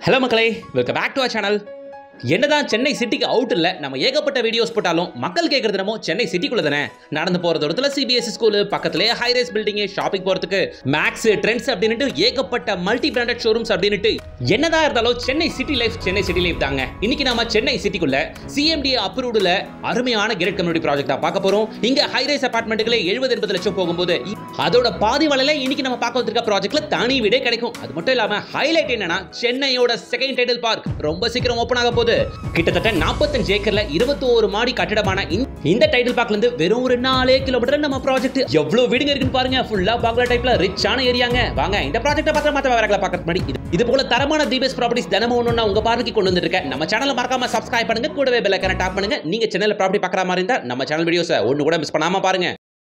hello மக்களே welcome back to our channel என்னதான் சென்னை சிட்டிக்கு அவுட் இல்ல நம்ம ஏகப்பட்ட வீடியோஸ் போட்டாலும் மக்கள் கேட்கறது என்னமோ சென்னை சிட்டிக்குள்ள தானே நடந்து போற தூரத்துல சிபிஎஸ்சி ஸ்கூல் பக்கத்துலயே ஹை ரைஸ் பில்டிங் ஷாப்பிங் போறதுக்கு மேக்ஸ் ட்ரெண்ட்ஸ் அப்படின்ட்டு ஏகப்பட்ட மல்டி பிராண்டட் ஷோரூம்ஸ் அப்படின்ட்டு என்னதான் இருந்தாலும் Chennai city life Chennai city life தாங்க இன்னைக்கு நாம சென்னை சிட்டிக்குள்ள சிஎம்டி அப்ரூவ்டுல அருமையான கேரட் கம்யூனிட்டி ப்ராஜெக்டா பார்க்க போறோம் இங்க ஹை ரைஸ் அபார்ட்மெண்ட்டுகளே எழுபது எண்பது லட்சம் போகும்போது அதோட பாதி வலையில இன்னைக்கு நம்ம பார்க்க வந்திருக்க ப்ராஜெக்ட்ல தனி வீடே கிடைக்கும் அது மட்டும் இல்லாம ஹைலைட் என்னன்னா சென்னையோட செகண்ட் டைட்டில் பார்க் ரொம்ப சீக்கிரம் ஓபன் ஆக போகுது கிட்டத்தட்ட 45 ஏக்கர்ல 21 மாடி கட்டிடமான இந்த- இந்த டைட்டில் பார்க்ல இருந்து வெறும் ஒரு நாலே கிலோமீட்டர் நம்ம ப்ராஜெக்ட் எவ்வளவு வீடுங்க இருக்குன்னு பாருங்க ஃபுல்லா பாக்லா டைப்ல ரிச்சான ஏரியாங்க வாங்க இந்த ப்ராஜெக்ட்டை பார்த்தா மத்த வேறங்களை பார்க்கறது முன்னாடி இது- இது போல தரமான தீபஸ் ப்ராப்பர்ட்டிஸ் தினமும் ஒண்ணு உங்க பார்வைக்கு கொண்டு வந்துருக்கேன் நம்ம சேனலை மறக்காம சப்ஸ்கிரைப் பண்ணுங்க கூடவே பெல் ஐக்கான டாப் பண்ணுங்க நீங்க சென்னையில ப்ராப்பர்ட்டி பார்க்குற மாதிரி இருந்தா நம்ம சேனல் வீடியோஸை ஒண்ணு கூட மிஸ் பண்ணாம பாருங்க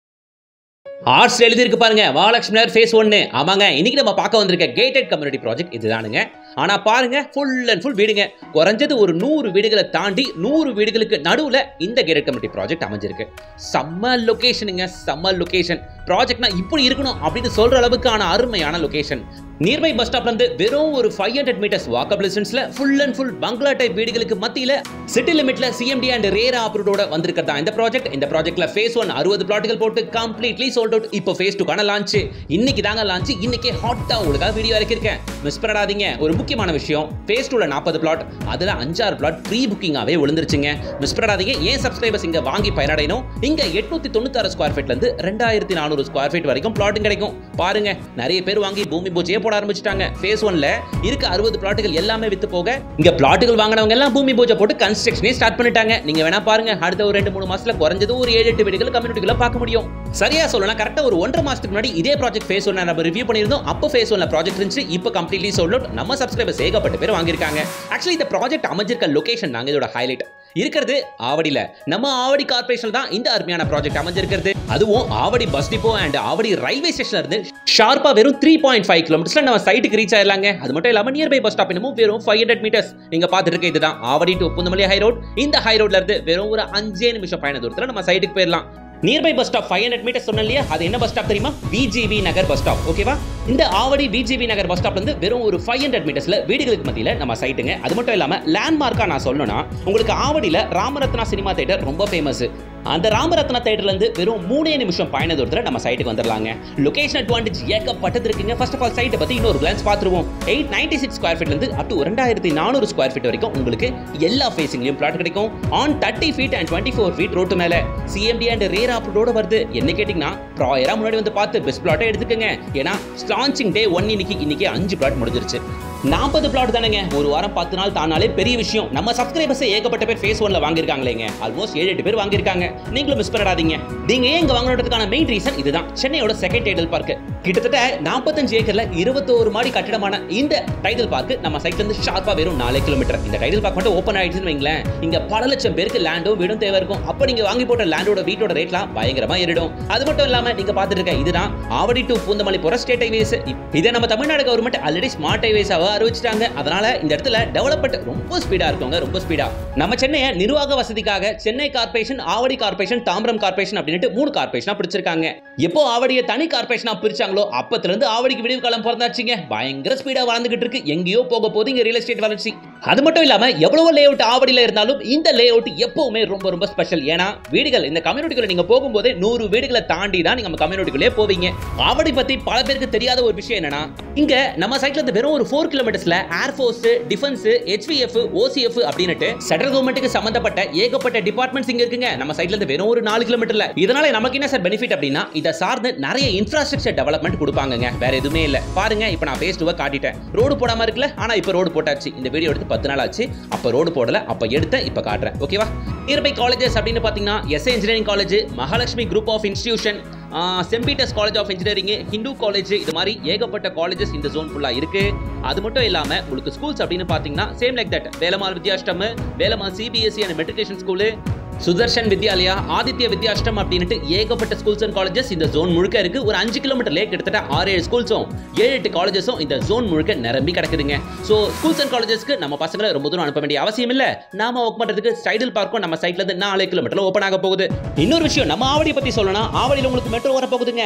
ஆர்ட்ஸ் எழுதிருக்கு பாருங்க மகாலட்சுமி நகர் ஃபேஸ் ஒன்னு ஆமாங்க இன்னைக்கு நம்ம பார்க்க வந்திருக்க கேட்டட் கம்யூனிட்டி ப்ராஜெக்ட் இதுதானுங்க ஆனா பாருங்க ஃபுல் அண்ட் ஃபுல் வீடுங்க குறைஞ்சது ஒரு நூறு வீடுகளை தாண்டி நூறு வீடுகளுக்கு நடுவுல இந்த கேட்டட் கம்யூனிட்டி ப்ராஜெக்ட் அமைஞ்சிருக்கு செம்ம லொகேஷனுங்க செம்ம லொகேஷன் ப்ராஜெக்ட்னா இப்படி இருக்கணும் அப்படின்னு சொல்ற அளவுக்கான அருமையான லொகேஷன் நியர்பை பஸ் ஸ்டாப்ல இருந்து வெறும் ஒரு ஃபைவ் ஹண்ட்ரட் மீட்டர்ஸ் வாக்கப் டிஸ்டன்ஸ்ல full and full bungalow type வீடுகளுக்கு மத்தியில சிட்டி லிமிட்ல சிஎம்டி அண்ட் ரேரா அப்ரூவோட வந்திருக்கிறதா இந்த ப்ராஜெக்ட் இந்த ப்ராஜெக்ட்ல ஃபேஸ் ஒன் அறுபது பிளாட்டுகள் போட்டு கம்ப்ளீட்லி சோல்ட் அவுட் இப்போ ஃபேஸ் டூக்கான லான்ச் இன்னைக்கு தாங்க லான்ச் இன்னைக்கே ஹாட்டா உங்களுக்காக வீடியோ இறக்கிருக்கேன் மிஸ் பண்ணாதீங்க ஒரு முக்கியமான விஷயம் ஃபேஸ் டூல நாற்பது பிளாட் அதுல அஞ்சாறு பிளாட் ப்ரீ புக்கிங்காவே விழுந்துருச்சுங்க மிஸ் பண்ணாதீங்க ஏன் சப்ஸ்கிரைபர்ஸ் இங்க வாங்கி பயனடையணும் இங்க எட்நூத்தி தொண்ணூத்தாறு ஸ்கொயர் ஃபீட்ல இருந்து ரெண்டாயிரத்தி நானூறு ஸ்கொயர் ஃபீட் வரைக்கும் பிளாட்டும் கிடைக்கும் பாருங்க நிறைய பேர் வாங்கி பூமி பூஜையே போட ஆரம்பிச்சிட்டாங்க ஃபேஸ் ஒன்ல இருக்க அறுபது பிளாட்டுகள் எல்லாமே வித்து போக இங்க பிளாட்டுகள் வாங்கினவங்க எல்லாம் பூமி பூஜை போட்டு கன்ஸ்ட்ரக்ஷனே ஸ்டார்ட் பண்ணிட்டாங்க நீங்க வேணா பாருங்க அடுத்த ஒரு ரெண்டு மூணு மாசத்துல குறைஞ்சது ஒரு ஏழு எட்டு வீடுகள் கம்யூனிட்டிகளை பார்க்க முடியும் சரியா சொல்லலாம் கரெக்டா ஒரு ஒன்றரை மாசத்துக்கு முன்னாடி இதே ப்ராஜெக்ட் ஃபேஸ் ஒன்ல நம்ம ரிவ்யூ பண்ணியிருந்தோம் அப்போ ஃபேஸ் ஒன்ல ப்ராஜெக்ட் இருந்துச்சு இப்போ கம்ப்ளீட்லி சோல்ட் அவுட் நம்ம சப்ஸ்கிரைபர்ஸ் ஏகப்பட்ட பேர் வாங்கியிருக்காங்க ஆக்சுவலி இந்த ப்ராஜெக்ட் அமைஞ்சிருக்க லொகேஷன் தாங்க இதோட ஹைலைட் இருக்கிறது ஆவடியில நம்ம ஆவடி கார்பரேஷன் தான் இந்த அருமையான ப்ராஜெக்ட் அமைஞ்சிருக்கிறது அதுவும் Avadi bus depot and Avadi railway ஸ்டேஷன்ல இருந்து ஷார்ப்பா வெறும் த்ரீ பாயிண்ட் ஃபைவ் கிலோமீட்டர்ஸ்ல நம்ம சைட்டுக்கு ரீச் ஆயிடலாங்க அது மட்டும் இல்லாம நியர்பை பஸ் ஸ்டாப் இன்னமும் வெறும் ஃபைவ் ஹண்ட்ரட் மீட்டர்ஸ் நீங்க பார்த்துட்டு இருக்க இதுதான் Avadi to Poonamallee high road இந்த ஹை ரோட்ல இருந்து வெறும் ஒரு அஞ்சே நிமிஷம் பயண தூரத்துல நம்ம சைட்டுக்கு போயிடலாம் nearby bus stop five hundred meter சொன்னேன் இல்லையா அது என்ன பஸ் ஸ்டாப் தெரியுமா பிஜிபி நகர் பஸ் ஸ்டாப் ஓகேவா இந்த ஆவடி பிஜிபி நகர் பஸ் ஸ்டாப்ல இருந்து வெறும் ஒரு ஃபைவ் ஹண்ட்ரட் மீட்டர்ஸ்ல வீடுகளுக்கு மத்தியில நம்ம சைட்டுங்க அது மட்டும் இல்லாம லேண்ட்மார்க்கா நான் சொல்லணும்னா உங்களுக்கு ஆவடியில ராமரத்னா சினிமா தேட்டர் ரொம்ப ஃபேமஸ் அந்த ராமரத்னா தேட்டர்ல இருந்து வெறும் மூணே நிமிஷம் பயண தூரத்துல நம்ம சைட்டுக்கு வந்துடலாங்க லொகேஷன் அட்வான்டேஜ் ஏகப்பட்டது இருக்குங்க ஃபர்ஸ்ட் ஆஃப் ஆல் சைட்டை பத்தி இன்னொரு கிளான்ஸ் பார்த்துருவோம் எயிட் நைன்டி சிக்ஸ் ஸ்கொயர் ஃபீட்ல இருந்து அப் டு ரெண்டாயிரத்தி நானூறு ஸ்கொயர் ஃபீட் வரைக்கும் உங்களுக்கு எல்லா ஃபேசிங்லயும் பிளாட் கிடைக்கும் on thirty feet and twenty four feet ரோட்டு மேல சிஎம்டி அண்ட் ரேர் அப்ரோட வருது என்ன கேட்டிங்கன்னா ப்ராயரா முன்னாடி வந்து பார்த்து பெஸ்ட் பிளாட்டை எடுத்துக்கங்க ஏன்னா லான்ச்சிங் டே ஒன் இன்னைக்கு இன்னைக்கு அஞ்சு பிளாட் முடிஞ்சிருச்சு நாற்பது பிளாட் தானேங்க ஒரு வாரம் பத்து நாள் தானாலே பெரிய விஷயம் நம்ம சப்ஸ்கிரைபர்ஸ் ஏகப்பட்ட பேர் ஃபேஸ் ஒன்ல வாங்கியிருக்காங்களேங்க ஆல்மோஸ்ட் ஏழு எட்டு பேர் வாங்கியிருக்காங்க நீங்களும் மிஸ் பண்ணிடாதீங்க நீங்க ஏன் இங்க வாங்கணுன்றதுக்கான மெயின் ரீசன் இதுதான் சென்னையோட செகண்ட் டைட்டில் பார்க் கிட்டத்தட்ட நாற்பத்தஞ்சு ஏக்கர்ல இருபத்தோரு மாடி கட்டிடமான இந்த டைட்டில் பார்க் நம்ம சைட்ல இருந்து ஷார்ப்பா வெறும் நாலு கிலோமீட்டர் இந்த டைட்டில் பார்க் மட்டும் ஓப்பன் ஆயிடுச்சுன்னு வைங்களேன் இங்க பல லட்சம் பேருக்கு லேண்டும் வீடும் தேவை இருக்கும் அப்ப நீங்க வாங்கி போட்ட லேண்டோட வீட்டோட ரேட்லாம் பயங்கரமா ஏறிடும் அது மட்டும் இல்லாம நீங்க பார்த்துட்டு இருக்க இதுதான் ஆவடி டு பூந்தமல்லி போற ஸ்டேட் ஹைவேஸ் இதை நம்ம தமிழ்நாடு கவர்மெண்ட் ஆல்ரெடி ஸ்மார்ட் ஹைவேஸாக அறிவிச்சிட்டாங்க அதனால இந்த இடத்துல டெவலப்மெண்ட் ரொம்ப ஸ்பீடா இருக்குங்க ரொம்ப ஸ்பீடா நம்ம சென்னையை நிர்வாக வசதிக்காக Chennai corporation Avadi corporation Tambaram corporation அப்படின்ட்டு மூணு கார்பரேஷனா பிரிச்சிருக்காங்க எப்போ ஆவடியை தனி கார்பரேஷனா பிரிச்சாங்களோ அப்பத்துல இருந்து ஆவடிக்கு விடிவு காலம் பிறந்தாச்சுங்க பயங்கர ஸ்பீடா வளர்ந்துகிட்டு இருக்கு எங்கேயோ போக போது இங்க ரியல் எஸ்டேட் வளர்ச்சி அது மட்டும் இல்லாம எவ்வளவோ லே அவுட் ஆவடியில இருந்தாலும் இந்த லே அவுட் எப்பவுமே ரொம்ப ரொம்ப ஸ்பெஷல் ஏன்னா வீடுகள் இந்த கம்யூனிட்டிக்குள்ள நீங்க போகும்போதே நூறு வீடுகளை தாண்டி தான் நீங்க கம்யூனிட்டிக்குள்ளே போவீங்க ஆவடி பத்தி பல பேருக்கு தெரியாத ஒரு விஷயம் என்னன்னா இங்க நம்ம சைட்ல இருந்து வெறும் ஒரு ஃபோர் கிலோமீட்டர்ஸ்ல ஏர்ஃபோர்ஸ் டிஃபென்ஸ் ஹெச்விஎஃப் ஓசிஎஃப் அப்படின்னுட்டு சென்ட்ரல் கவர்மெண்ட்டுக்கு சம்பந்தப்பட்ட ஏகப்பட்ட டிபார்ட்மெண்ட்ஸ் இங்க இருக்குங்க நம்ம சைட்ல இருந்து வெறும் ஒரு நாலு கிலோமீட்டர்ல இதனால நமக்கு என்ன சார் பெனிஃபிட் அப்படின்னா இதை சார்ந்து நிறைய இன்ஃப்ராஸ்ட்ரக்சர் டெவலப்மெண்ட் கொடுப்பாங்கங்க வேற எதுவுமே இல்ல பாருங்க இப்போ நான் ஃபேஸ் டூவை காட்டிட்டேன் ரோடு போடாம இருக்குல்ல ஆனா இப்போ ரோடு போட்டாச்சு இந்த வீடியோ எடுத்து பத்து நாள் ஆச்சு அப்ப ரோடு போடல அப்ப எடுத்தேன் இப்ப காட்டுறேன் ஓகேவா நியர்பை காலேஜஸ் அப்படின்னு பாத்தீங்கன்னா SA engineering college Mahalakshmi group of institution Saint Peter's college of engineering Hindu college இது மாதிரி ஏகப்பட்ட காலேஜஸ் இந்த ஜோன் ஃபுல்லா இருக்கு அது மட்டும் இல்லாம உங்களுக்கு ஸ்கூல்ஸ் அப்படின்னு பாத்தீங்கன்னா same like that Velammal Vidyashram Velammal CBSE and matriculation school Sudarshan Vidyalaya Aditya Vidyashram அப்படின்ட்டு ஏகப்பட்ட ஸ்கூல்ஸ் அண்ட் காலேஜஸ் இந்த ஜோன் முழுக்க இருக்கு ஒரு அஞ்சு கிலோமீட்டர்லேயே கிட்டத்தட்ட ஆறு ஏழு ஸ்கூல்ஸும் ஏழு எட்டு காலேஜஸும் இந்த ஜோன் முழுக்க நிரம்பி கிடக்குதுங்க ஸோ ஸ்கூல்ஸ் அண்ட் காலேஜஸ்க்கு நம்ம பசங்களை ரொம்ப தூரம் அனுப்ப வேண்டிய அவசியம் இல்லை நாம ஒர்க் பண்றதுக்கு ஸ்டைடில் பார்க்கும் நம்ம சைட்ல இருந்து நாலு கிலோமீட்டர்ல ஓப்பன் ஆக போகுது இன்னொரு விஷயம் நம்ம ஆவடி பத்தி சொல்லணும் ஆவடியில் உங்களுக்கு மெட்ரோ வர போகுதுங்க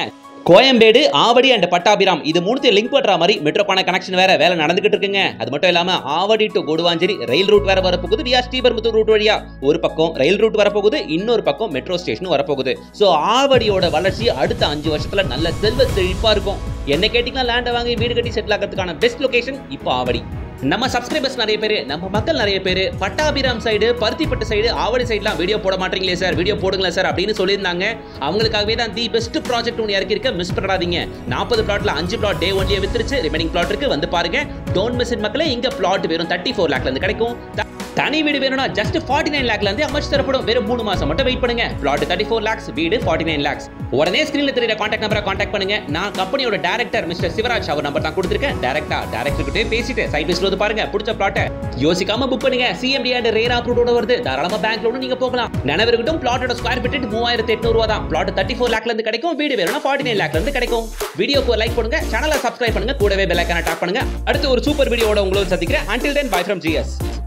கோயம்பேடு ஆவடி அண்ட் பட்டாபிராம் இது மூணுத்தையும் லிங்க் பண்ற மாதிரி மெட்ரோக்கான கனெக்ஷன் வேற வேலை நடந்துகிட்டு இருக்குங்க அது மட்டும் இல்லாம Avadi to Guduvanchery rail route வேற வரப்போகுது வியா ஸ்ரீபெரும்புத்தூர் ரூட் வழியா ஒரு பக்கம் ரயில் ரூட் வரப்போகுது இன்னொரு பக்கம் மெட்ரோ ஸ்டேஷன் வரப்போகுது ஸோ ஆவடியோட வளர்ச்சி அடுத்த அஞ்சு வருஷத்துல நல்ல செல்வ செழிப்பா இருக்கும் என்ன கேட்டீங்கன்னா லேண்டை வாங்கி வீடு கட்டி செட்டில் ஆகிறதுக்கான பெஸ்ட் லொகேஷன் இப்போ ஆவடி நம்ம சப்ஸ்கிரைபர்ஸ் நிறைய பேர் நம்ம மக்கள் நிறைய பேர் பட்டாபிராம் சைடு பருத்திப்பட்டு சைடு ஆவடி சைடுலாம் வீடியோ போட மாட்டீங்களே சார் வீடியோ போடுங்களேன் சார் அப்படின்னு சொல்லியிருந்தாங்க அவங்களுக்காகவே தான் தி பெஸ்ட் ப்ராஜெக்ட் ஒன்று இறக்கி இருக்க மிஸ் பண்ணாதீங்க நாற்பது பிளாட்ல அஞ்சு பிளாட் டே ஒன்லியே வித்துருச்சு ரிமைனிங் பிளாட் இருக்கு வந்து பாருங்க டோன்ட் மிஸ் இன் மக்களே இங்க பிளாட் வெறும் தேர்ட்டி ஃபோர் லேக்ல இருந்து கிடைக்கும் த- தனி வீடு வேணும்னா ஜஸ்ட் ஃபார்ட்டி நைன் லேக்ல இருந்து அமைச்சு தரப்படும் வெறும் மூணு மாசம் மட்டும் வெயிட் பண்ணுங்க பிளாட் தேர்ட்டி ஃபோர் லேக்ஸ் வீடு ஃபார்ட்டி நைன் லேக்ஸ் உடனே ஸ்கிரீன்ல தெரியற கான்டாக்ட் நம்பரை கான்டாக்ட் பண்ணுங்க நான் கம்பெனியோட டேரக்டர் மிஸ்டர் சிவராஜ் அவர் நம்பர் தான் கொடுத்துருக்கேன் டேரக்டா டேரக்டர் கிட்டே பேசிட்டு சைட் பேஸ்ல வந்து பாருங்க பிடிச்ச பிளாட்டை யோசிக்காம புக் பண்ணுங்க சிஎம்டி அண்ட் ரேரா அப்ரூவோட வருது தாராளமா பேங்க் லோனும் நீங்க போகலாம் நினைவிருக்கட்டும் பிளாட்டோட ஸ்கொயர் ஃபீட் மூவாயிரத்தி எட்நூறு ரூபா தான் பிளாட் தேர்ட்டி ஃபோர் லேக்ல இருந்து கிடைக்கும் வீடு வேணும்னா ஃபார்ட்டி நைன் லேக்ல இருந்து கிடைக்கும் வீடியோக்கு லைக் பண்ணுங்க சேனலை சப்ஸ்கிரைப் பண்ணுங்க கூடவே பெல் ஐக்கான டாப் பண்ணுங்க அடுத்து ஒரு சூப்பர் வீடியோட உங்களோட சந்திக்கிறேன் until then bye from GS